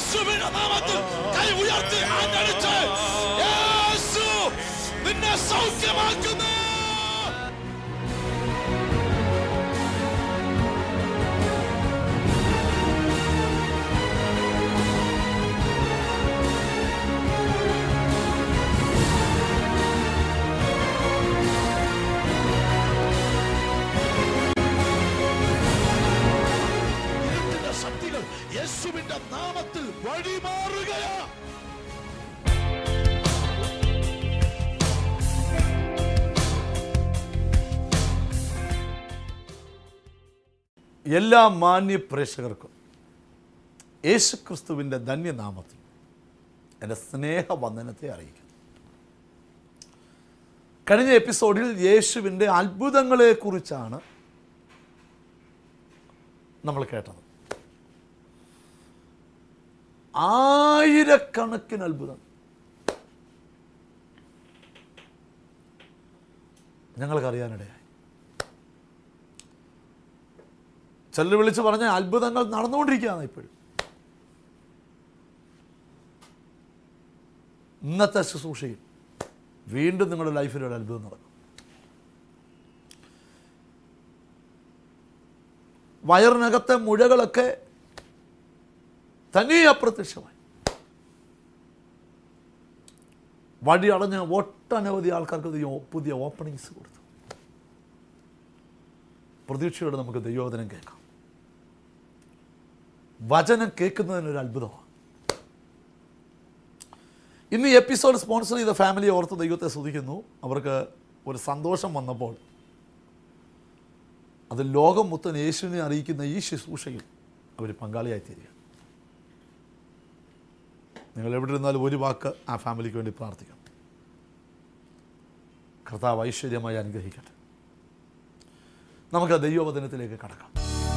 യേശുവിന്റെ നാമത്തിൽ കൈ ഉയർത്തി ആഞ്ഞടിച്ച് യേശു നിന്നെ സൗഖ്യമാക്കുന്നു ഇരുട്ടിന്റെ ശക്തികൾ യേശുവിന്റെ നാമത്തിൽ വഴിമാറുകയാ എല്ലാ മാന്യ പ്രേക്ഷകർക്കും യേശുക്രിസ്തുവിൻ്റെ ധന്യനാമത്തിൽ എൻ്റെ സ്നേഹവന്ദനത്തെ അറിയിക്കുന്നു കഴിഞ്ഞ എപ്പിസോഡിൽ യേശുവിൻ്റെ അത്ഭുതങ്ങളെക്കുറിച്ചാണ് നമ്മൾ കേട്ടത് ആയിരക്കണക്കിന് അത്ഭുതം ഞങ്ങൾക്കറിയാനിടയായി ചിലർ വിളിച്ച് പറഞ്ഞ അത്ഭുതങ്ങൾ നടന്നുകൊണ്ടിരിക്കുകയാണ് ഇപ്പോഴും ഇന്നത്തെ ശുശ്രൂഷയിൽ വീണ്ടും നിങ്ങളുടെ ലൈഫിൽ ഒരു അത്ഭുതം നടക്കും വയറിനകത്തെ മുഴകളൊക്കെ തനിയെ അപ്രത്യക്ഷമായി വഴി അടഞ്ഞ് ഒട്ടനവധി ആൾക്കാർക്ക് ദൈവം പുതിയ ഓപ്പണിങ്സ് കൊടുത്തു പ്രതീക്ഷയോടെ നമുക്ക് ദൈവവചനം കേൾക്കാം വചനം കേൾക്കുന്നതിനൊരു അത്ഭുതമാണ് ഇന്ന് ഈ എപ്പിസോഡ് സ്പോൺസർ ചെയ്ത ഫാമിലി ഓർത്ത് ദൈവത്തെ സ്തുതിക്കുന്നു അവർക്ക് ഒരു സന്തോഷം വന്നപ്പോൾ അത് ലോകം മുത്തൻ യേശുവിനെ അറിയിക്കുന്ന ഈ ശുശ്രൂഷയിൽ അവർ പങ്കാളിയായി തീരുക നിങ്ങൾ എവിടെ ഇരുന്നാലും ഒരു വാക്ക് ആ ഫാമിലിക്ക് വേണ്ടി പ്രാർത്ഥിക്കണം കർത്താവ് ഐശ്വര്യമായി അനുഗ്രഹിക്കട്ടെ നമുക്ക് ദൈവവചനത്തിലേക്ക് കടക്കാം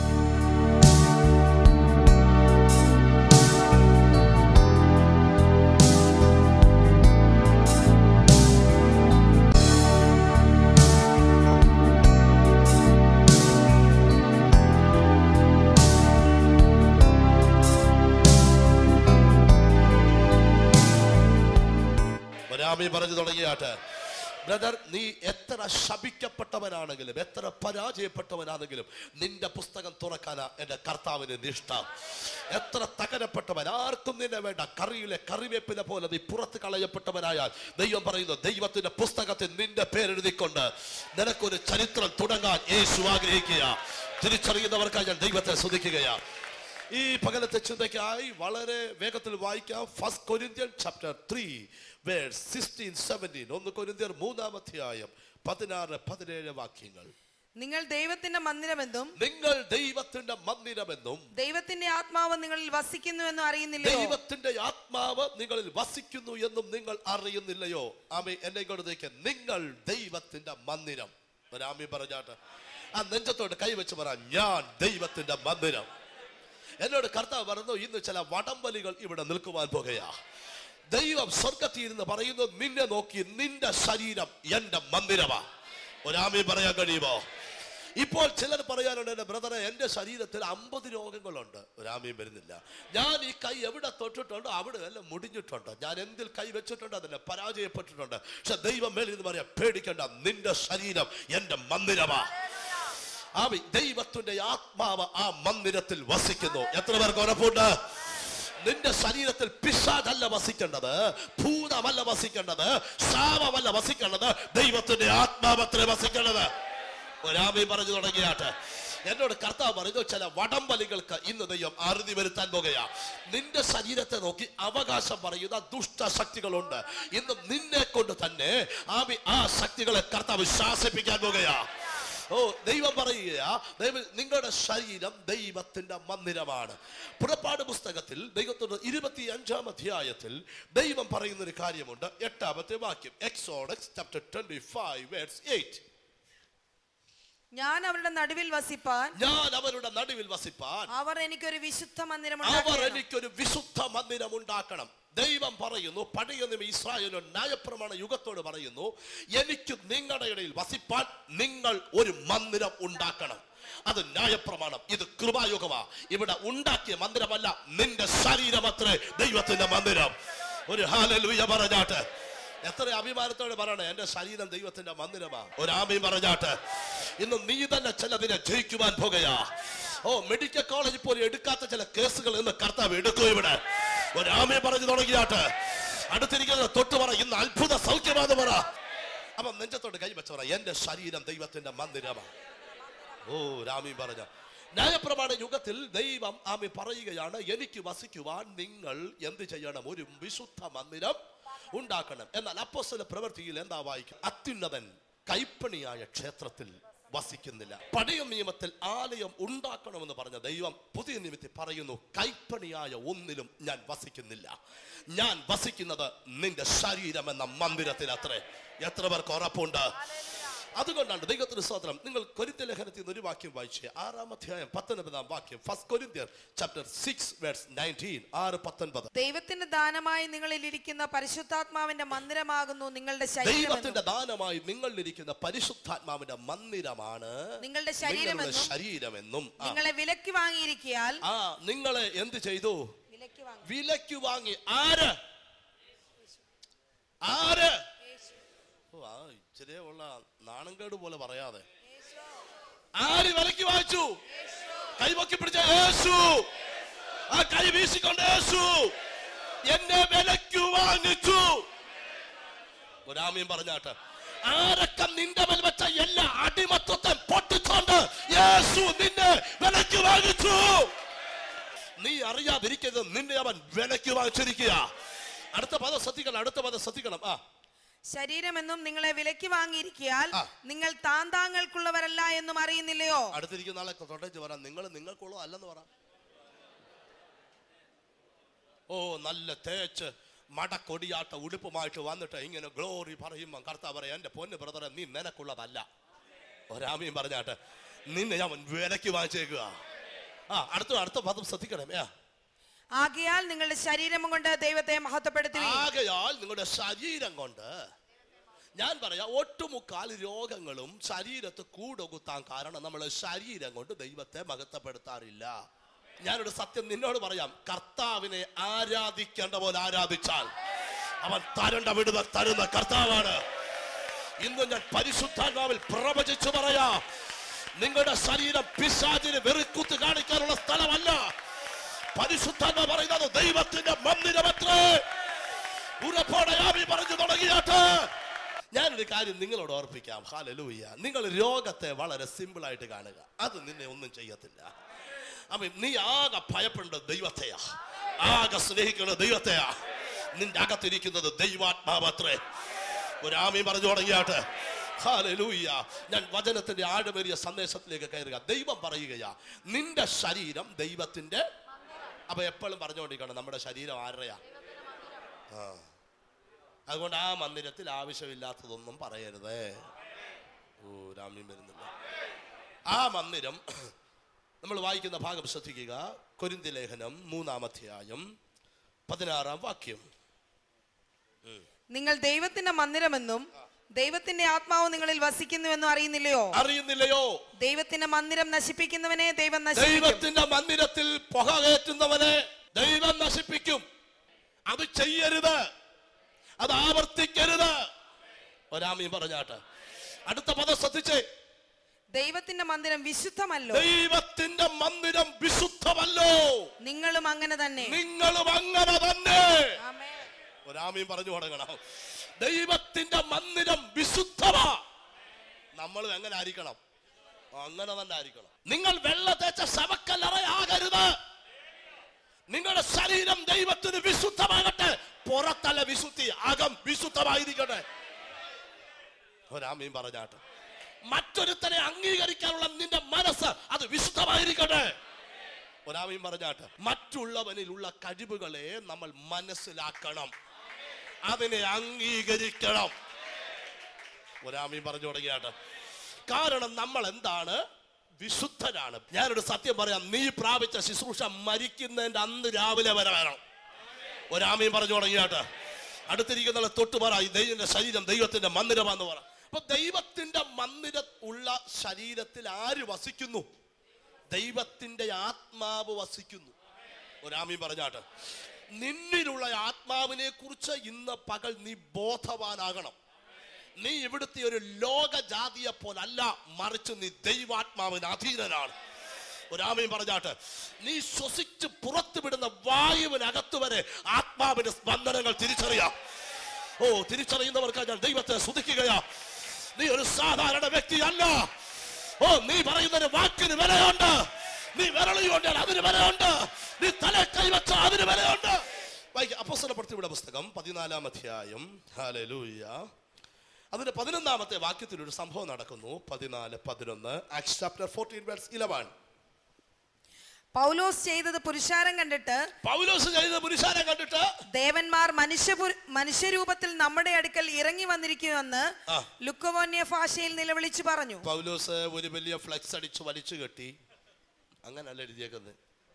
ബരാമി പറഞ്ഞു തുടങ്ങിയാട്ട് ബ്രദർ നീ എത്ര ശപിക്കപ്പെട്ടവനാണെങ്കിലും എത്ര പരാജയപ്പെട്ടവനാണെങ്കിലും നിന്റെ പുസ്തകം തുറക്കാനാ എന്റെ കർത്താവിന് നിഷ്ഠ എത്ര തകരപ്പെട്ടവൻ ആർക്കും നിന്നെ വേണ്ട കറിയിലെ കറിവേപ്പിനെ പോലെ നീ പുറത്ത് കളയപ്പെട്ടവനായാൽ ദൈവം പറയുന്നു ദൈവത്തിന്റെ പുസ്തകത്തിൽ നിന്റെ പേരെഴുതിക്കൊണ്ട് നിനക്കൊരു ചരിത്രം തുടങ്ങാൻ യേശു ആഗ്രഹിക്കുക തിരിച്ചറിയുന്നവർക്കായി ഞാൻ ദൈവത്തെ സ്തുതിക്കുകയാ ഈ പകലത്തെ ചിന്തയ്ക്കായി വളരെ വേഗത്തിൽ വായിക്കാം first Corinthian chapter three verse sixteen seventeen ഒന്ന് കൊരിന്ത്യർ മൂന്നാം അധ്യായം പതിനാറ് പതിനേഴ് വാക്യങ്ങൾ നിങ്ങൾ ദൈവത്തിന്റെ മന്ദിരമെന്നും നിങ്ങൾ ദൈവത്തിന്റെ മന്ദിരമെന്നും ദൈവത്തിന്റെ ആത്മാവ് നിങ്ങളിൽ വസിക്കുന്നുവെന്നും അറിയുന്നില്ലയോ ദൈവത്തിന്റെ ആത്മാവ് നിങ്ങളിൽ വസിക്കുന്നു എന്നും നിങ്ങൾ അറിയുന്നില്ലയോ ആമി എന്നെ ഇങ്ങോട്ടേക്ക് നിങ്ങൾ ദൈവത്തിന്റെ മന്ദിരം ഒരാമി പറഞ്ഞാട്ട് ആ നെഞ്ചത്തോട് കൈവച്ച് പറ ഞാൻ ദൈവത്തിന്റെ മന്ദിരം എന്നോട് കർത്താവ് പറഞ്ഞു ഇന്ന് ചില വടംവലികൾ ഇവിടെ നിൽക്കുവാൻ പോകുകയാ ദൈവം സ്വർഗത്തിൽ ഇരുന്ന് പറയുന്നു നിന്നെ നോക്കി നിന്റെ ശരീരം എന്റെ മന്ദിരമാ ഒരാമി പറയാൻ കഴിയുമോ ഇപ്പോൾ ചിലർ പറയാനുണ്ട് എന്റെ ബ്രദറെ എന്റെ ശരീരത്തിൽ അമ്പത് രോഗങ്ങളുണ്ട് ഒരാമയും വരുന്നില്ല ഞാൻ ഈ കൈ എവിടെ തൊട്ടിട്ടുണ്ടോ അവിടെ എല്ലാം മുടിഞ്ഞിട്ടുണ്ട് ഞാൻ എന്തിൽ കൈ വെച്ചിട്ടുണ്ട് അതിനെ പരാജയപ്പെട്ടിട്ടുണ്ട് പക്ഷെ ദൈവം മേളിൽ നിന്ന് പറയാം പേടിക്കണ്ട നിന്റെ ശരീരം എന്റെ മന്ദിരമാ ആമി ദൈവത്തിന്റെ ആത്മാവ് ആ മന്ദിരത്തിൽ വസിക്കുന്നു എത്ര പേർക്ക് ഉറപ്പുണ്ട് നിന്റെ ശരീരത്തിൽ പിശാചല്ല വസിക്കേണ്ടത് ഭൂതമല്ല വസിക്കേണ്ടത് ശാപമല്ല വസിക്കേണ്ടത് ദൈവത്തിന്റെ ആത്മാവത്ര വസിക്കേണ്ടത് ഒരാമി പറഞ്ഞു തുടങ്ങിയാട്ടെ എന്നോട് കർത്താവ് പറഞ്ഞു ചില വടംവലികൾക്ക് ഇന്ന് ദൈവം അറുതി വരുത്താൻ പോകുകയാ നിന്റെ ശരീരത്തെ നോക്കി അവകാശം പറയുന്ന ദുഷ്ടശക്തികളുണ്ട് ഇന്ന് നിന്നെ കൊണ്ട് തന്നെ ആമി ആ ശക്തികളെ കർത്താവ് ശാസിപ്പിക്കാൻ പോകുകയാ ഓ ദൈവം പറയുകയാ ദൈവം നിങ്ങളുടെ ശരീരം ദൈവത്തിന്റെ മന്ദിരമാണ് പുറപ്പാട് പുസ്തകത്തിൽ ദൈവത്തിന്റെ ഇരുപത്തി അഞ്ചാം അധ്യായത്തിൽ ദൈവം പറയുന്ന ഒരു കാര്യമുണ്ട് എട്ടാമത്തെ വാക്യം Exodus chapter twenty five words eight ഞാൻ അവരുടെ നടുവിൽ വസിപ്പാൻ ഞാൻ അവരുടെ നടുവിൽ വസിപ്പാൻ അവർ എനിക്കൊരു വിശുദ്ധ മന്ദിരം അവർ ഉണ്ടാക്കണം എനിക്കൊരു വിശുദ്ധ മന്ദിരം ഉണ്ടാക്കണം ദൈവം പറയുന്നു പഴയ നിയമ ഇസ്രായേലും ന്യായപ്രമാണ യുഗത്തോട് പറയുന്നു എനിക്ക് നിങ്ങളുടെ ഇടയിൽ വസിപ്പാൻ നിങ്ങൾ ഒരു മന്ദിരം ഉണ്ടാക്കണം അത് ന്യായപ്രമാണം ഇത് കൃപായുഗമാ ഇവിടെ ഉണ്ടാക്കിയ മന്ദിരമല്ല നിന്റെ ശരീരമത്രേ ദൈവത്തിന്റെ മന്ദിരം ഒരു ഹാലലുയ പറഞ്ഞാട്ട് എത്ര അഭിമാനത്തോടെ പറയണേ എന്റെ ശരീരം ദൈവത്തിന്റെ മന്ദിരമാ ഒരു ആമയും പറഞ്ഞാട്ട് ഇന്ന് നീ തന്നെ ചിലതിനെ ജയിക്കുവാൻ പോകുകയാ ഓ മെഡിക്കൽ കോളേജിൽ പോലും എടുക്കാത്ത ചില കേസുകൾ ഇന്ന് കർത്താവ് എടുക്കും ഇവിടെ ഒരു ആമയും പറഞ്ഞു തുടങ്ങിയാട്ട് അടുത്തിരിക്കുന്നത് തൊട്ട് പറ ഇന്ന് അത്ഭുത സൗഖ്യമാണെന്ന് പറ അപ്പൊ നെഞ്ചത്തോട് കൈവച്ച പറ എന്റെ ശരീരം ദൈവത്തിന്റെ മന്ദിരമാണ് ഓ രാമി പറഞ്ഞ ന്യായപ്രമാണ യുഗത്തിൽ ദൈവം ആമി പറയുകയാണ് എനിക്ക് വസിക്കുവാൻ നിങ്ങൾ എന്ത് ചെയ്യണം ഒരു വിശുദ്ധ മന്ദിരം ഉണ്ടാക്കണം എന്നാൽ അപ്പോസ്തല പ്രവൃത്തിയിൽ എന്താ വായിക്കും അത്യുന്നതൻ കൈപ്പണിയായ ക്ഷേത്രത്തിൽ വസിക്കുന്നില്ല പഴയ നിയമത്തിൽ ആലയം ഉണ്ടാക്കണമെന്ന് പറഞ്ഞ ദൈവം പുതിയ നിയമത്തിൽ പറയുന്നു കൈപ്പണിയായ ഒന്നിലും ഞാൻ വസിക്കുന്നില്ല ഞാൻ വസിക്കുന്നത് നിന്റെ ശരീരം എന്ന മന്ദിരത്തിൽ അത്രേ എത്ര പേർക്ക് ഉറപ്പുണ്ട് അതുകൊണ്ടാണ് ദൈവത്തിന് സ്തോത്രം നിങ്ങൾ കൊരിന്ത്യ ലേഖനത്തിൽ നിന്ന് ഒരു വാക്യം വായിച്ചേ ആറാം അധ്യായം പത്തൊൻപതാം വാക്യം ഫസ്റ്റ് കൊരിന്ത്യർ ചാപ്റ്റർ സിക്സ് വേഴ്സ് നയൻറ്റീൻ ആറ് പത്തൊൻപത് ദൈവത്തിന്റെ ദാനമായി നിങ്ങളിൽ ഇരിക്കുന്ന പരിശുദ്ധാത്മാവിന്റെ മന്ദിരമാകുന്നു നിങ്ങളുടെ ശരീരം ദൈവത്തിന്റെ ദാനമായി നിങ്ങളിലിരിക്കുന്ന പരിശുദ്ധാത്മാവിന്റെ മന്ദിരമാണ് നിങ്ങളുടെ ശരീരമെന്നും ശരീരമെന്നും ആ. നിങ്ങളെ വിലക്ക് വാങ്ങിയിരിക്കിയാൽ ആ നിങ്ങളെ എന്ത് ചെയ്തു വിലക്ക് വാങ്ങി വിലക്ക് വാങ്ങി ആര് ആര് ഓ ആ ഇച്ചിരിയേ ഉള്ള നാണംകേട് പോലെ പറയാതെ ആര് വിലക്ക് വാങ്ങിച്ചു കൈപൊക്കി പിടിച്ച യേശു ആ കൈ വീശിക്കൊണ്ട് യേശു എന്നെ വിലക്ക് വാങ്ങിച്ചു ഒരാമയും പറഞ്ഞാട്ട് ആരൊക്കെ നിന്റെ മേൽ വെച്ച എല്ലാ അടിമത്വത്തെ പൊട്ടിച്ചോണ്ട് യേശു നിന്നെ വിലക്ക് വാങ്ങിച്ചു നീ അറിയാതിരിക്കരുത് നിന്നെ അവൻ വിലക്ക് വാങ്ങിച്ചിരിക്കുക അടുത്ത പദം ശ്രദ്ധിക്കണം അടുത്ത പദം ശ്രദ്ധിക്കണം ആ ശരീരമെന്നും നിങ്ങളെ വിലക്ക് വാങ്ങിയിരിക്കിയാൽ ആ. നിങ്ങൾ താൻ താങ്കൾക്കുള്ളവരല്ല എന്നും അറിയുന്നില്ലയോ അടുത്തിരിക്കുന്ന ആളെ തൊട്ടേച്ച് പറ നിങ്ങൾ നിങ്ങൾക്കുള്ളോ അല്ലെന്ന് പറ ഓ നല്ല തേച്ച് മടക്കൊടിയാട്ട ഉടുപ്പുമായിട്ട് വന്നിട്ട് ഇങ്ങനെ ഗ്ലോറി പറയുമ്പോൾ കർത്താവ് പറയാം എന്റെ പൊന്ന് ബ്രദറെ നീ നിനക്കുള്ളതല്ല ഒരാമയും പറഞ്ഞാട്ട് നിന്നെ അവൻ വിലക്ക് വാങ്ങിച്ചേക്കുക ആ അടുത്ത അടുത്ത പദം ശ്രദ്ധിക്കണമേ ആ. ആകയാൽ നിങ്ങളുടെ ശരീരം കൊണ്ട് ദൈവത്തെ മഹത്വപ്പെടുത്തുകയും ആകയാൽ നിങ്ങളുടെ ശരീരം കൊണ്ട് ഞാൻ പറയാം ഒട്ടുമുക്കാൽ രോഗങ്ങളും ശരീരത്ത് കൂടൊകുത്താൻ കാരണം നമ്മൾ ശരീരം കൊണ്ട് ദൈവത്തെ മഹത്വപ്പെടുത്താറില്ല ഞാനൊരു സത്യം നിന്നോട് പറയാം കർത്താവിനെ ആരാധിക്കേണ്ട പോലെ ആരാധിച്ചാൽ അവൻ തരേണ്ട വിടുതൽ തരുന്ന കർത്താവാണ് ഇന്ന് ഞാൻ പരിശുദ്ധാത്മാവിൽ പ്രവചിച്ചു പറയാ നിങ്ങളുടെ ശരീരം പിശാചിന് വെറുക്കുത്ത് കാണിക്കാനുള്ള സ്ഥലമല്ല പരിശുദ്ധാത്മ പറയുന്നത് ദൈവത്തിന്റെ മന്ദിരമത്രേ ഉറപ്പോടെ ആമി പറഞ്ഞു തുടങ്ങിയാട്ട് ഞാനൊരു കാര്യം നിങ്ങളോട് ഓർപ്പിക്കാം ഹാലലൂയ്യ നിങ്ങൾ രോഗത്തെ വളരെ സിമ്പിൾ ആയിട്ട് കാണുക അത് നിന്നെ ഒന്നും ചെയ്യത്തില്ല അപ്പൊ നീ ആകെ ഭയപ്പെടേണ്ടത് ദൈവത്തെയാ ആകെ സ്നേഹിക്കേണ്ടത് ദൈവത്തെയാ നിന്റെ അകത്തിരിക്കുന്നത് ദൈവാത്മാവത്രേ ഒരാമി പറഞ്ഞു തുടങ്ങിയാട്ട് ഹാലലൂയ്യ ഞാൻ വചനത്തിന്റെ ആഴമേറിയ സന്ദേശത്തിലേക്ക് കയറുക ദൈവം പറയുകയാ നിന്റെ ശരീരം ദൈവത്തിന്റെ അപ്പൊ എപ്പോഴും പറഞ്ഞുകൊണ്ടിരിക്കണം നമ്മുടെ ശരീരം ആരുടെയാ ആ അതുകൊണ്ട് ആ മന്ദിരത്തിൽ ആവശ്യമില്ലാത്തതൊന്നും പറയരുത് ഓ രാമ്യം വരുന്നില്ല ആ മന്ദിരം നമ്മൾ വായിക്കുന്ന ഭാഗം ശ്രദ്ധിക്കുക കൊരിന്തി ലേഖനം മൂന്നാം അധ്യായം പതിനാറാം വാക്യം നിങ്ങൾ ദൈവത്തിന്റെ മന്ദിരമെന്നും ദൈവത്തിന്റെ ആത്മാവ് നിങ്ങളിൽ വസിക്കുന്നുവെന്നും അറിയുന്നില്ലയോ അറിയുന്നില്ലയോ ദൈവത്തിന്റെ മന്ദിരം നശിപ്പിക്കുന്നവനെ ദൈവം നശിപ്പിക്കും ദൈവത്തിന്റെ മന്ദിരത്തിൽ പുക കയറ്റുന്നവനെ ദൈവം നശിപ്പിക്കും അത് ചെയ്യരുത് അത് ആവർത്തിക്കരുത് ഒരാമീൻ പറഞ്ഞാട്ട് അടുത്ത പദം ശ്രദ്ധിച്ചേ ദൈവത്തിന്റെ മന്ദിരം വിശുദ്ധമല്ലോ ദൈവത്തിന്റെ മന്ദിരം വിശുദ്ധമല്ലോ നിങ്ങളും അങ്ങനെ തന്നെ നിങ്ങളും അങ്ങനെ തന്നെ ആമേൻ. ഒരാമീൻ പറഞ്ഞു തുടങ്ങണം ദൈവത്തിന്റെ മന്ദിരം വിശുദ്ധമാ നമ്മളും എങ്ങനെ ആയിരിക്കണം അങ്ങനെ തന്നെ ആയിരിക്കണം നിങ്ങൾ വെള്ള തേച്ച ശവക്കല്ലറയാകരുത് നിങ്ങളുടെ ശരീരം ദൈവത്തിന് വിശുദ്ധമാകട്ടെ പുറത്തല്ല വിശുദ്ധി അകം വിശുദ്ധമായിരിക്കട്ടെ ഒരാമീൻ പറഞ്ഞാട്ട് മറ്റൊരുത്തനെ അംഗീകരിക്കാനുള്ള നിന്റെ മനസ്സ് അത് വിശുദ്ധമായിരിക്കട്ടെ ഒരാമീൻ പറഞ്ഞാട്ട് മറ്റുള്ളവനിലുള്ള കഴിവുകളെ നമ്മൾ മനസ്സിലാക്കണം അതിനെ അംഗീകരിക്കണം ഒരാമീൻ പറഞ്ഞു തുടങ്ങിയാട്ട് കാരണം നമ്മൾ എന്താണ് വിശുദ്ധരാണ് ഞാനൊരു സത്യം പറയാം നീ പ്രാപിച്ച ശുശ്രൂഷ മരിക്കുന്നതിന്റെ അന്ന് രാവിലെ വരെ വേണം ഒരാമയും പറഞ്ഞു തുടങ്ങിയാട്ട് അടുത്തിരിക്കുന്ന തൊട്ട് പറ ഈ ദൈവത്തിന്റെ ശരീരം ദൈവത്തിന്റെ മന്ദിരമാന്ന് പറ അപ്പൊ ദൈവത്തിന്റെ മന്ദിരം ഉള്ള ശരീരത്തിൽ ആര് വസിക്കുന്നു ദൈവത്തിന്റെ ആത്മാവ് വസിക്കുന്നു ഒരാമി പറഞ്ഞാട്ട് നിന്നിലുള്ള ആത്മാവിനെ കുറിച്ച് ഇന്ന് പകൽ നീ ബോധവാനാകണം നീ ഇവിടുത്തെ ഒരു ലോകജാതിയെ പോലല്ല മറിച്ച് നീ ദൈവാത്മാവിന് അധീനനാണ് ഒരാമയും പറഞ്ഞാട്ട് നീ ശ്വസിച്ച് പുറത്തു വിടുന്ന വായുവിനകത്ത് വരെ ആത്മാവിന്റെ സ്പന്ദനങ്ങൾ തിരിച്ചറിയാം ഓ തിരിച്ചറിയുന്നവർക്ക് ഞാൻ ദൈവത്തെ സ്തുതിക്കുകയാ നീ ഒരു സാധാരണ വ്യക്തിയല്ല ഓ നീ പറയുന്നൊരു വാക്കിന് വിലയുണ്ട് നീ വിരളിയുണ്ട് അതിന് വിലയുണ്ട് നീ തല കൈവച്ച അതിന് വിലയുണ്ട് അപ്പോസ്തലപ്പെടുത്തിയുടെ പുസ്തകം പതിനാലാം അധ്യായം ഹാലലൂയ അതിന്റെ പതിനൊന്നാമത്തെ വാക്യത്തിൽ ഒരു സംഭവം നടക്കുന്നു പതിനാല് പതിനൊന്ന് Acts chapter fourteen verse eleven പൗലോസ് ചെയ്തത് പുരുഷാരം കണ്ടിട്ട് പൗലോസ് ചെയ്ത പുരുഷാരം കണ്ടിട്ട് ദേവന്മാർ മനുഷ്യ മനുഷ്യരൂപത്തിൽ നമ്മുടെ അടുക്കൽ ഇറങ്ങി വന്നിരിക്കുമെന്ന് ആ. ലുക്കവോന്യ ഭാഷയിൽ നിലവിളിച്ചു പറഞ്ഞു പൗലോസ് ഒരു വലിയ ഫ്ലെക്സ് അടിച്ച് വലിച്ചു കെട്ടി അങ്ങനല്ല എഴുതിയേക്കുന്നത്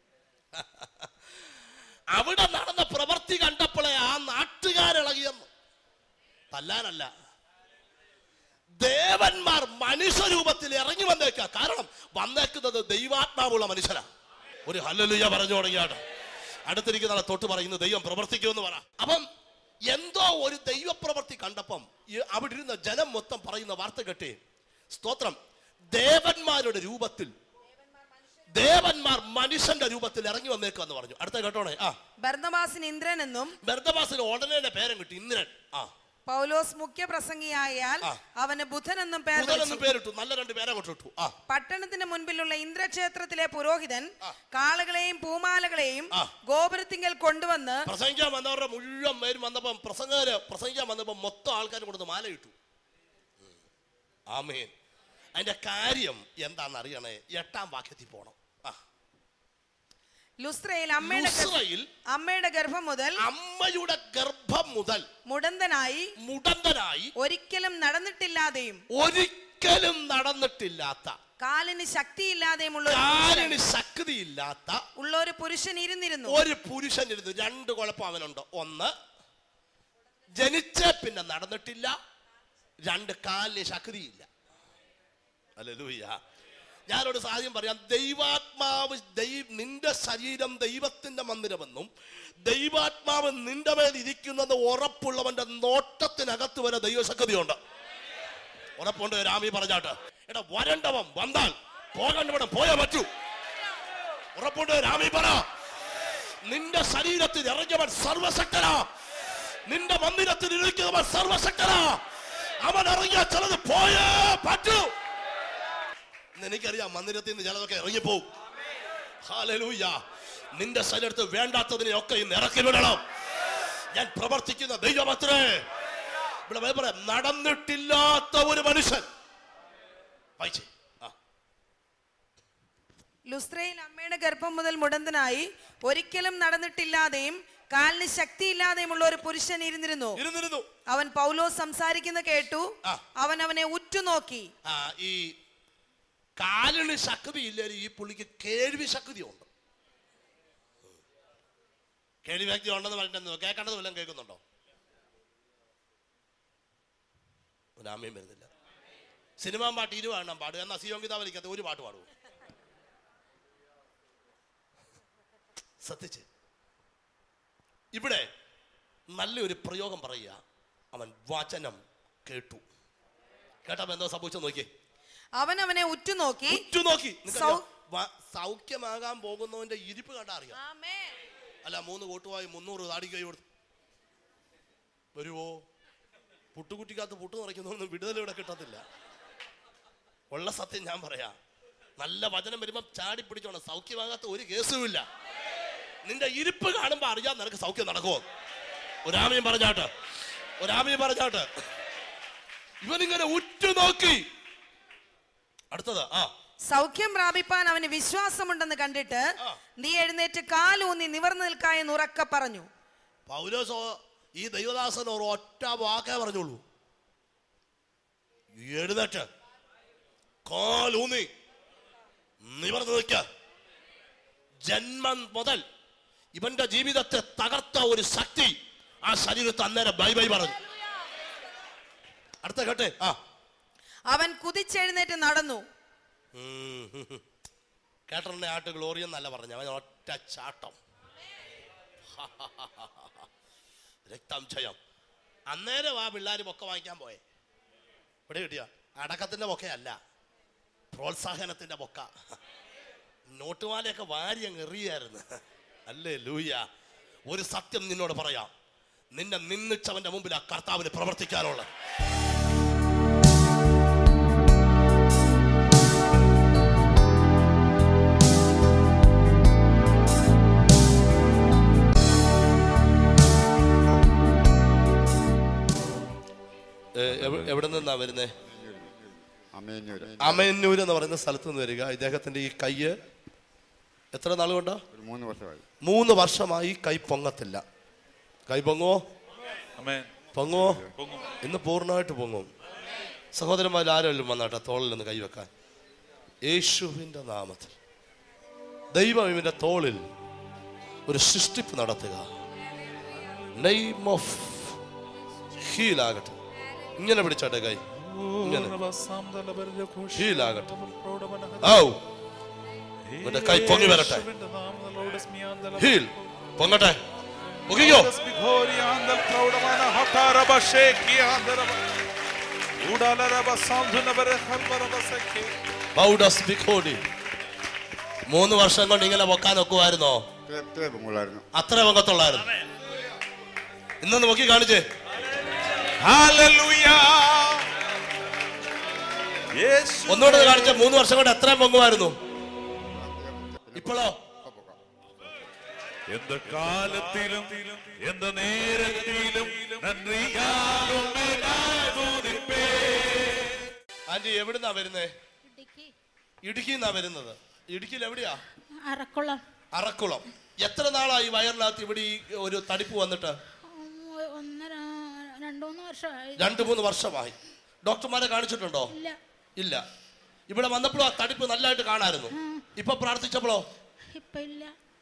അവിടെ നടന്ന പ്രവൃത്തി കണ്ടപ്പോഴേ ആ നാട്ടുകാരിളകിയെന്ന് തല്ലാനല്ല ദേവന്മാർ മനുഷ്യരൂപത്തിൽ ഇറങ്ങി വന്നേക്ക കാരണം വന്നേക്കുന്നത് ദൈവാത്മാവുള്ള മനുഷ്യനാ ഒരു ഹല്ലേലൂയ പറഞ്ഞു തുടങ്ങിയാട്ട് അടുത്തിരിക്കുന്ന ആളെ തൊട്ട് പറയുന്നു ദൈവം പ്രവർത്തിക്കുമെന്ന് പറ അപ്പം എന്തോ ഒരു ദൈവപ്രവൃത്തി കണ്ടപ്പം ഈ അവിടെ ഇരുന്ന ജനം മൊത്തം പറയുന്ന വാർത്ത കേട്ടേ സ്തോത്രം ദേവന്മാരുടെ രൂപത്തിൽ ദേവന്മാർ മനുഷ്യന്റെ രൂപത്തിൽ ഇറങ്ങി വന്നേക്കാന്ന് പറഞ്ഞു അടുത്ത കേട്ടോണേ ആ ബർന്നബാസിന് ഇന്ദ്രൻ എന്നും ബർദബാസിന് ഉടനെ തന്നെ പേരും കിട്ടി ഇന്ദ്രൻ ആ പൗലോസ് മുഖ്യ പ്രസംഗിയായാൽ ആ. അവന് ബുധൻ എന്നും പേർ മുതലെന്ന് വിളിച്ചു. പേരിട്ടു നല്ല രണ്ട് പേരെ കൊണ്ടിട്ടു ആ പട്ടണത്തിന് മുൻപിലുള്ള ഇന്ദ്രക്ഷേത്രത്തിലെ പുരോഹിതൻ കാളകളെയും പൂമാലകളെയും ആ. ഗോപുരത്തിങ്കൽ കൊണ്ടുവന്ന് പ്രസംഗിക്കാൻ വന്നവരുടെ മുഴുവൻ പേരും വന്നപ്പം പ്രസംഗകര് പ്രസംഗിക്കാൻ വന്നപ്പം മൊത്തം ആൾക്കാർ കൊണ്ടു മാല ഇട്ടു ഉം. ആമേൻ അതിന്റെ കാര്യം എന്താണെന്ന് അറിയണേ എട്ടാം വാക്യത്തിൽ പോണം ആ. ലുസ്ത്രയിൽ അമ്മയുടെ ഗർഭ- ലുസ്രയിൽ അമ്മയുടെ ഗർഭം മുതൽ അമ്മയുടെ ഗർഭം മുതൽ മുടന്തനായി മുടന്തനായി ഒരിക്കലും നടന്നിട്ടില്ലാതെയും ഒരിക്കലും നടന്നിട്ടില്ലാത്ത കാലിന് ശക്തിയില്ലാതെയും ഉള്ള ഒരു പുരുഷൻ- കാലിന് ശക്തിയില്ലാത്ത ഉള്ള ഒരു പുരുഷൻ ഇരുന്നിരുന്നു ഒരു പുരുഷൻ ഇരുന്നു രണ്ട് കുഴപ്പം അവനുണ്ട് ഒന്ന് ജനിച്ച പിന്നെ നടന്നിട്ടില്ല രണ്ട് കാലിന് ശക്തിയില്ല അല്ലൂയ്യ ഞാനോട് സാധ്യം പറയാം ദൈവാത്മാവ് ദൈ- നിന്റെ ശരീരം ദൈവത്തിന്റെ മന്ദിരമെന്നും ദൈവാത്മാവ് നിന്റെ മേൽ ഇരിക്കുന്നത് ഉറപ്പുള്ളവന്റെ നോട്ടത്തിനകത്ത് വരെ ദൈവശക്തിയുണ്ട് ഉറപ്പുണ്ട് രാമി പറഞ്ഞാട്ട് എടാ വരണ്ടവൻ വന്നാൽ പോകേണ്ടവൻ പോയാ പറ്റൂ ഉറപ്പുണ്ട് രാമി പറ നിന്റെ ശരീരത്തിൽ ഇറങ്ങിയവൻ സർവശക്തനാ നിന്റെ മന്ദിരത്തിൽ ഇരിക്കുന്നവൻ സർവശക്തനാ അവൻ ഇറങ്ങിയ ചിലത് പോയേ പറ്റൂ ഇന്ന് എനിക്കറിയാം മന്ദിരത്തിൽ നിന്ന് ചിലതൊക്കെ ഇറങ്ങിപ്പോവും ഹാലലൂയ നിന്റെ ശരീരത്തിൽ വേണ്ടാത്തതിനെ ഒക്കെ ഇന്ന് ഇറക്കി വിടണം ഞാൻ പ്രവർത്തിക്കുന്ന ദൈവമത്രേ ഇവിടെ ബൈബിൾ പറയാം, നടന്നിട്ടില്ലാത്ത ഒരു മനുഷ്യൻ വായിച്ചേ ആ ലുസ്ത്രയിൽ അമ്മയുടെ ഗർഭം മുതൽ മുടന്തനായി ഒരിക്കലും നടന്നിട്ടില്ലാതെയും കാലിന് ശക്തിയില്ലാതെയും ഉള്ള ഒരു പുരുഷൻ ഇരുന്നിരുന്നു ഇരുന്നിരുന്നു അവൻ പൗലോസ് സംസാരിക്കുന്ന കേട്ടു ആ. അവൻ അവനെ ഉറ്റുനോക്കി ആ ഈ കാലിന് ശക്തി ഇല്ലാലും ഈ പുള്ളിക്ക് കേൾവി ശക്തിയുണ്ട് കേൾവി ശക്തി ഉണ്ടെന്ന് പറഞ്ഞിട്ട് കേൾക്കേണ്ടത് വല്ലതും കേൾക്കുന്നുണ്ടോ ഒരാമയും വരുന്നില്ല സിനിമാ പാട്ട് ഇരുവാണ് പാടുക എന്നാൽ സിയോങ്കിത വലിക്കാത്ത ഒരു പാട്ട് പാടുവോ ശ്രദ്ധിച്ച് ഇവിടെ നല്ലൊരു പ്രയോഗം പറയുക അവൻ വചനം കേട്ടു കേട്ടപ്പോ എന്തോ സംഭവിച്ചോ നോക്കിയേ അവൻ അവനെ ഉറ്റുനോക്കി ഉറ്റുനോക്കി നിങ്ങൾക്കറിയോ? സൗ- വ- സൗഖ്യമാകാൻ പോകുന്നവന്റെ ഇരിപ്പ് കണ്ടാ അറിയാം അല്ല മൂന്ന് കോട്ടുവായി മുന്നൂറ് താടി കൈ കൊടുത്തു വരുവോ പുട്ടുകുറ്റിക്കകത്ത് പുട്ട് നിറയ്ക്കുന്നൊന്നും വിടുതൽ ഇവിടെ കിട്ടത്തില്ല ഉള്ള സത്യം ഞാൻ പറയാം നല്ല വചനം വരുമ്പം ചാടി പിടിച്ചോണം സൗഖ്യമാകാത്ത ഒരു കേസുമില്ല നിന്റെ ഇരിപ്പ് കാണുമ്പോ അറിയാം നിനക്ക് സൗഖ്യം നടക്കുമോ ഒരാമയും പറഞ്ഞാട്ട് ഒരാമയും പറഞ്ഞാട്ട് ഇവനിങ്ങനെ ഉറ്റുനോക്കി അടുത്തത് ആ സൗഖ്യം പ്രാപിപ്പാൻ അവന് വിശ്വാസമുണ്ടെന്ന് കണ്ടിട്ട് ആ. നീ എഴുന്നേറ്റ് കാലൂന്നി നിവർന്നു നിൽക്കായെന്ന് ഉറക്കെ പറഞ്ഞു പൗലോസോ ഈ ദൈവദാസൻ ഒരു ഒറ്റ വാക്കേ പറഞ്ഞോളൂ എഴുന്നേറ്റ് കാലൂന്നി നിവർന്നു നിൽക്ക ജന്മം മുതൽ ഇവന്റെ ജീവിതത്തെ തകർത്ത ഒരു ശക്തി ആ ശരീരത്തെ അന്നേരം ബൈ ബൈ പറഞ്ഞു അടുത്ത കേട്ടെ ആ അവൻ കുതിച്ചെഴുന്നേറ്റ് നടന്നു ഉം, ഹും, ഹും. ഏട്ടനെ ആട്ട് ഗ്ലോറി എന്നല്ല പറഞ്ഞ അവൻ ഒറ്റ ചാട്ടം രക്തം ജയം അന്നേരം ആ പിള്ളേർ ബൊക്ക വാങ്ങിക്കാൻ പോയെ ഇവിടെ കിട്ടിയ അടക്കത്തിന്റെ ബൊക്കയല്ല പ്രോത്സാഹനത്തിന്റെ ബൊക്ക നോട്ടുമാലയൊക്കെ വാരി അങ്ങ് എറിയായിരുന്നു അല്ലേ ലൂയ ഒരു സത്യം നിന്നോട് പറയാം നിന്നെ നിന്നിച്ചവന്റെ മുമ്പിൽ ആ കർത്താവിന് പ്രവർത്തിക്കാനുള്ളത് ഏ, എവ- എവിടെ നിന്നാ വരുന്നേ അമേഞ്ഞൂര് അമയന്നൂർ എന്ന് പറയുന്ന സ്ഥലത്ത് നിന്ന് വരിക ഇദ്ദേഹത്തിന്റെ ഈ കയ്യ് എത്ര നാൾ കൊണ്ടാ ഒരു മൂന്ന് വർഷമായി മൂന്ന് വർഷമായി കൈ പൊങ്ങത്തില്ല കൈ പൊങ്ങുവോ Amen. പൊങ്ങുവോ പൊങ്ങും. ഇന്ന് പൂർണ്ണമായിട്ട് പൊങ്ങും സഹോദരന്മാർ ആരെങ്കിലും വന്നാട്ടെ തോളിൽ നിന്ന് കൈവെക്കാൻ യേശുവിന്റെ നാമത്തിൽ ദൈവം ഇവന്റെ തോളിൽ ഒരു സൃഷ്ടിപ്പ് നടത്തുക നെയ്മ് ഓഫ് ഹീലാകട്ടെ ഇങ്ങനെ പിടിച്ചാട്ടെ കൈ ഇങ്ങനെ ഹീലാകട്ടെ ഔ ഇവന്റെ കൈ പൊങ്ങി വരട്ടെ ഹീൽ പൊങ്ങട്ടെ പൊങ്ങിക്കോ ബൗഡസ് ബിഖോഡി മൂന്ന് വർഷം കൊണ്ട് ഇങ്ങനെ പൊക്കാൻ ഒക്കുമായിരുന്നോ ഇത്രേ ഇത്രേ പൊങ്ങുള്ളായിരുന്നു അത്ര പൊക്കത്തുള്ളായിരുന്നു ഇന്നൊന്ന് പൊക്കി കാണിച്ചേ ഒന്നുകൂടെ ഒന്ന് കാണിച്ച മൂന്ന് വർഷം കൊണ്ട് എത്രയും പൊങ്ങുമായിരുന്നു ഇപ്പോഴോ എന്ത കാലത്തിലും എന്ത നേരത്തിലും നന്ദിയാകുമേ ആന്റി എവിടുന്നാ വരുന്നേ ഇടുക്കി ഇടുക്കിന്നാ വരുന്നത് ഇടുക്കിയിൽ എവിടെയാ അറക്കുളം അറക്കുളം എത്ര നാളായി വയറിനകത്ത് ഇവിടെ ഈ ഒരു തടിപ്പ് വന്നിട്ട് ഉം, ഒന്നര രണ്ടു മൂന്ന് വർഷമായി രണ്ട് മൂന്ന് വർഷമായി ഡോക്ടർമാരെ കാണിച്ചിട്ടുണ്ടോ ഇല്ല ഇല്ല ഇവിടെ വന്നപ്പോഴും ആ തടിപ്പ് നല്ലതായിട്ട് കാണായിരുന്നു ഇപ്പൊ പ്രാർത്ഥിച്ചപ്പോഴോ ഇപ്പൊ ഇല്ല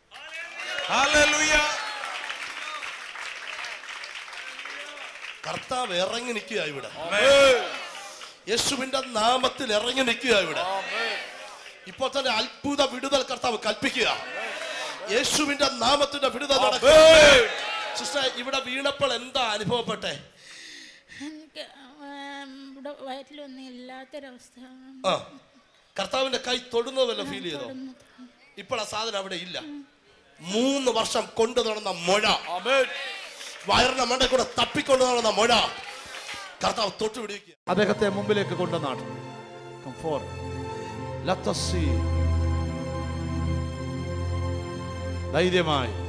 കർത്താവ് ഇറങ്ങി നിൽക്കുക ഇവിടെ യേശുവിന്റെ നാമത്തിൽ ഇറങ്ങി നിൽക്കുക ഇവിടെ ഇപ്പോൾ തന്നെ അത്ഭുത വിടുതൽ കർത്താവ് കൽപ്പിക്കുക യേശുവിന്റെ നാമത്തിന്റെ വിടുതൽ നടക്കുക സിസ്റ്റർ ഇവിടെ വീണപ്പോൾ എന്താ അനുഭവപ്പെട്ടെ എനിക്ക് ഉം, ഇവിടെ വയറ്റിലൊന്നും ഇല്ലാത്തൊരവസ്ഥ ആ കർത്താവിന്റെ കൈ തൊടുന്നത് വല്ല ഫീൽ ചെയ്തോ തൊടുന്നത്. ഇപ്പോൾ ആ സാധനം അവിടെ ഇല്ല മൂന്ന് വർഷം കൊണ്ടു നടന്ന മുഴ വയറിന്റെ മണ്ട കൂടെ തപ്പിക്കൊണ്ടു നടന്ന മുഴ കർത്താവ് തൊട്ടു പിടിക്കുക അദ്ദേഹത്തെ മുമ്പിലേക്ക് കൊണ്ടുവന്നാണ് Come forward. Let us see. ധൈര്യമായി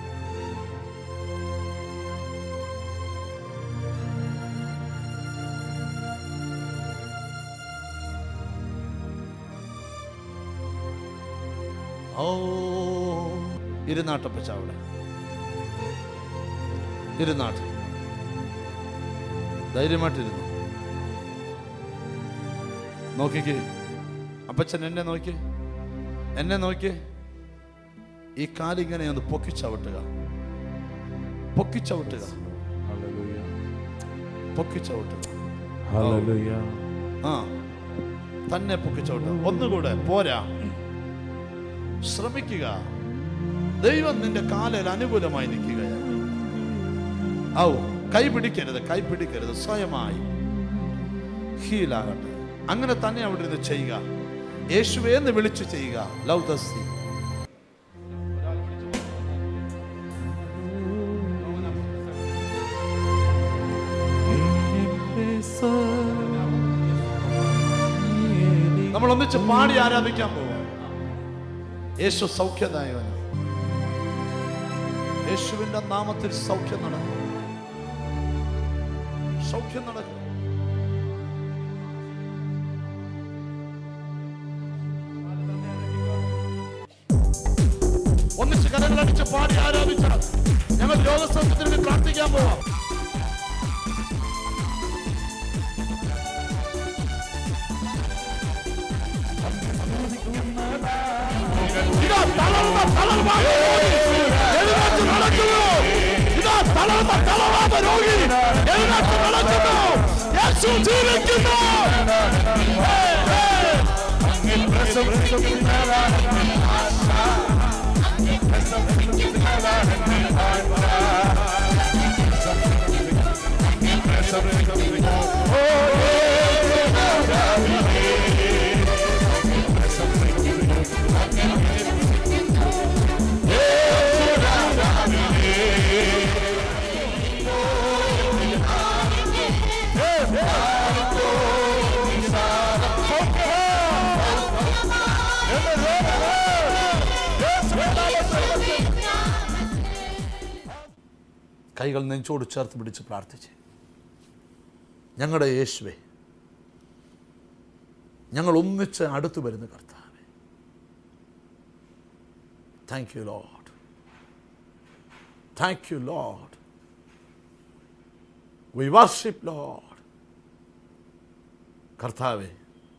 ഓ ഇരുന്നാട്ടപ്പച്ച അവിടെ ഇരുന്നാട്ട് ധൈര്യമായിട്ടിരുന്നു നോക്കിക്കേ അപ്പച്ചൻ എന്നെ നോക്കി എന്നെ നോക്കി ഈ കാലിങ്ങനെ ഒന്ന് പൊക്കിച്ചവിട്ടുക പൊക്കിച്ചവിട്ടുക പൊക്കിച്ചവിട്ടുക ആ തന്നെ പൊക്കിച്ചവിട്ടുക ഒന്നുകൂടെ പോരാ ശ്രമിക്കുക ദൈവം നിന്റെ കാലിൽ അനുകൂലമായി നിൽക്കുകയാണ് ഔ കൈ പിടിക്കരുത് കൈ പിടിക്കരുത് സ്വയമായി ഹീലാകട്ടെ അങ്ങനെ തന്നെ അവിടെ ഇരുന്ന് ചെയ്യുക യേശുവേ എന്ന് വിളിച്ചു ചെയ്യുക ലവ് ദസ്തി നമ്മൾ ഒന്നിച്ച് പാടി ആരാധിക്കാൻ പോവാം യേശു സൗഖ്യദായവൻ യേശുവിന്റെ നാമത്തിൽ സൗഖ്യം നടക്കും സൗഖ്യം നടക്കും ഒന്നിച്ച് കരങ്ങളടിച്ച് പാടി ആരാധിച്ചാൽ ഞങ്ങൾ രോഗസൗഖ്യത്തിന് വേണ്ടി പ്രാർത്ഥിക്കാൻ പോവാം ഇതാ തളർന്ന തളർവാദ രോഗി എഴുന്നേറ്റ് നടക്കുന്നു ഇതാ തളർന്ന തളർവാദ രോഗി എഴുന്നേറ്റ് നടക്കുന്നു യേശു ജീവിക്കുന്നു ഹേ, ഹേ. കൈകൾ നെഞ്ചോട് ചേർത്ത് പിടിച്ച് പ്രാർത്ഥിച്ച് ഞങ്ങളുടെ യേശുവേ ഞങ്ങൾ ഒന്നിച്ച് അടുത്തു വരുന്ന കർത്താവേ thank you Lord thank you Lord we worship Lord കർത്താവേ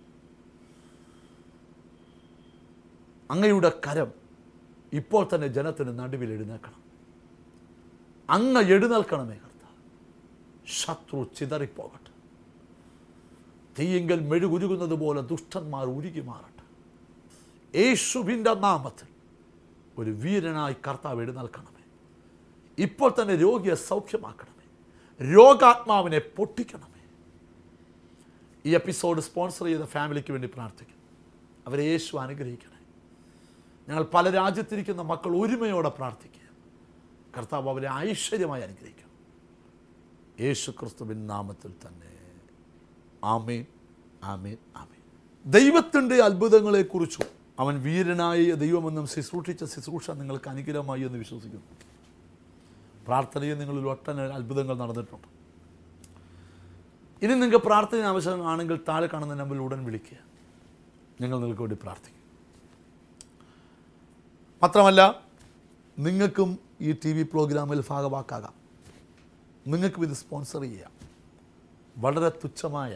അങ്ങയുടെ കരം ഇപ്പോൾ തന്നെ ജനത്തിന് നടുവിൽ എഴുന്നേക്കണം അങ്ങ് എഴുന്നേൽക്കണമേ കർത്താവ് ശത്രു ചിതറിപ്പോകട്ടെ തീയെങ്കിൽ മെഴുകുരുകുന്നത് പോലെ ദുഷ്ടന്മാർ ഉരുകി മാറട്ടെ യേശുവിൻ്റെ നാമത്തിൽ ഒരു വീരനായി കർത്താവ് എഴുന്നേൽക്കണമേ ഇപ്പോൾ തന്നെ രോഗിയെ സൗഖ്യമാക്കണമേ രോഗാത്മാവിനെ പൊട്ടിക്കണമേ ഈ എപ്പിസോഡ് സ്പോൺസർ ചെയ്ത ഫാമിലിക്ക് വേണ്ടി പ്രാർത്ഥിക്കും അവരെ യേശു അനുഗ്രഹിക്കണേ ഞങ്ങൾ പല രാജ്യത്തിരിക്കുന്ന മക്കൾ ഒരുമയോടെ പ്രാർത്ഥിക്കുക കർത്താവ് അവരെ ഐശ്വര്യമായി അനുഗ്രഹിക്കണം യേശു ക്രിസ്തുവിൻ നാമത്തിൽ തന്നെ ആമേൻ ആമേൻ ആമേൻ ദൈവത്തിൻ്റെ അത്ഭുതങ്ങളെക്കുറിച്ചും അവൻ വീരനായ ദൈവമെന്നും ശുശ്രൂഷിച്ച ശുശ്രൂഷ നിങ്ങൾക്ക് അനുഗ്രഹമായി എന്ന് വിശ്വസിക്കുന്നു പ്രാർത്ഥനയിൽ നിങ്ങളിൽ ഒട്ടന അത്ഭുതങ്ങൾ നടന്നിട്ടുണ്ട് ഇനി നിങ്ങൾക്ക് പ്രാർത്ഥന ആവശ്യമാണെങ്കിൽ താഴെ കാണുന്ന നമ്പറിൽ ഉടൻ വിളിക്കുക ഞങ്ങൾ നിങ്ങൾക്ക് വേണ്ടി പ്രാർത്ഥിക്കും മാത്രമല്ല നിങ്ങൾക്കും ഈ ടി വി പ്രോഗ്രാമിൽ ഭാഗവാക്കാകാം നിങ്ങൾക്കും ഇത് സ്പോൺസർ ചെയ്യാം വളരെ തുച്ഛമായ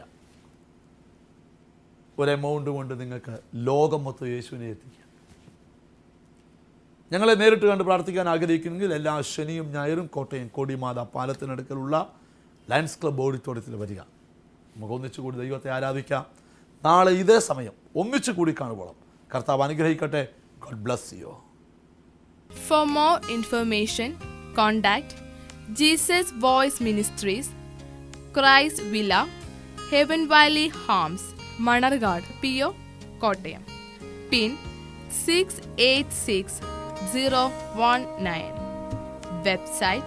ഒരു എമൗണ്ട് കൊണ്ട് നിങ്ങൾക്ക് ലോകം മൊത്തം യേശുവിനെ എത്തിക്കാം ഞങ്ങളെ നേരിട്ട് കണ്ട് പ്രാർത്ഥിക്കാൻ ആഗ്രഹിക്കുന്നെങ്കിൽ എല്ലാ ശനിയും ഞായറും കോട്ടയം കോടിമാത പാലത്തിനടുക്കലുള്ള ലയൻസ് ക്ലബ് ഓഡിറ്റോറിയത്തിൽ വരിക നമുക്ക് ഒന്നിച്ചു കൂടി ദൈവത്തെ ആരാധിക്കാം നാളെ ഇതേ സമയം ഒന്നിച്ചു കൂടി കാണുമ്പോഴും കർത്താവ് അനുഗ്രഹിക്കട്ടെ God bless you For more information, contact Jesus Voice Ministries, Christ Villa, Heaven Valley Homes, Manargad, PO, Kottayam. PIN 686019. Website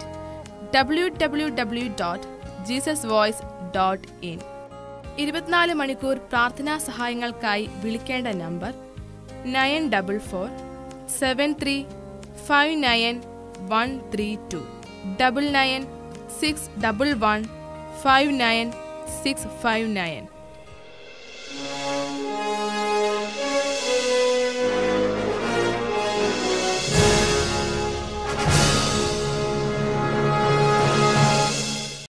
www.jesusvoice.in ഇരുപത്തിനാല് മണിക്കൂർ പ്രാർത്ഥനാ സഹായങ്ങൾക്കായി വിളിക്കേണ്ട നമ്പർ nine double four seven three five nine one three two double nine six double one five nine six five nine